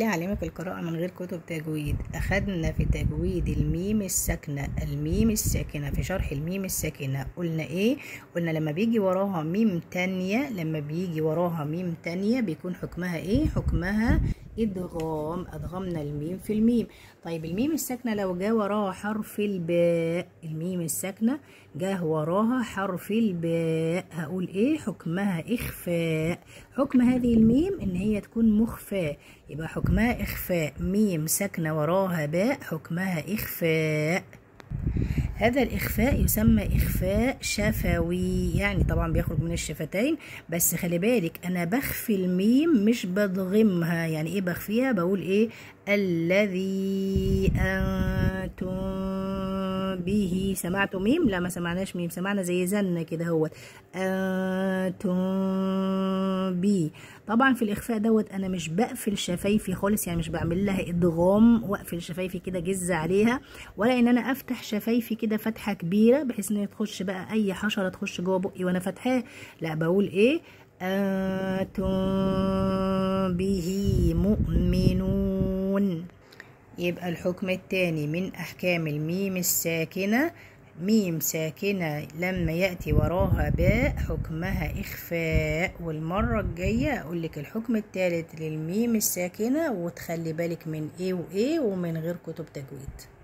لعلمك القراءة من غير كتب تجويد أخدنا في تجويد الميم الساكنة الميم الساكنة في شرح الميم الساكنة قلنا إيه قلنا لما بيجي وراها ميم تانية لما بيجي وراها ميم تانية بيكون حكمها إيه حكمها إدغام أدغمنا الميم في الميم طيب الميم الساكنة لو جاء وراها حرف الباء الميم الساكنة جاه وراها حرف الباء هقول إيه حكمها إخفاء حكم هذه الميم إن هي تكون مخفاة يبقى حكمها إخفاء ميم ساكنة وراها باء حكمها إخفاء هذا الإخفاء يسمى إخفاء شفوي يعني طبعا بيخرج من الشفتين بس خلي بالك أنا بخفي الميم مش بدغمها يعني إيه بخفيها بقول إيه الذي أنتم به سمعتوا ميم لا ما سمعناش ميم سمعنا زي زنة كده هو أنتم بي طبعا في الإخفاء دوت أنا مش بقفل شفايفي خالص يعني مش بعمل لها إدغام وأقفل شفايفي كده جز عليها ولا إن أنا أفتح شفايفي كده فتحة كبيرة بحيث إن هي تخش بقى أي حشرة تخش جوه بقي وأنا فاتحاه لا بقول إيه أنتم به مؤمنون يبقى الحكم الثاني من أحكام الميم الساكنة ميم ساكنة لما يأتي وراها باء حكمها إخفاء والمرة الجاية أقول لك الحكم الثالث للميم الساكنة وتخلي بالك من إيه وإيه ومن غير كتب تجويد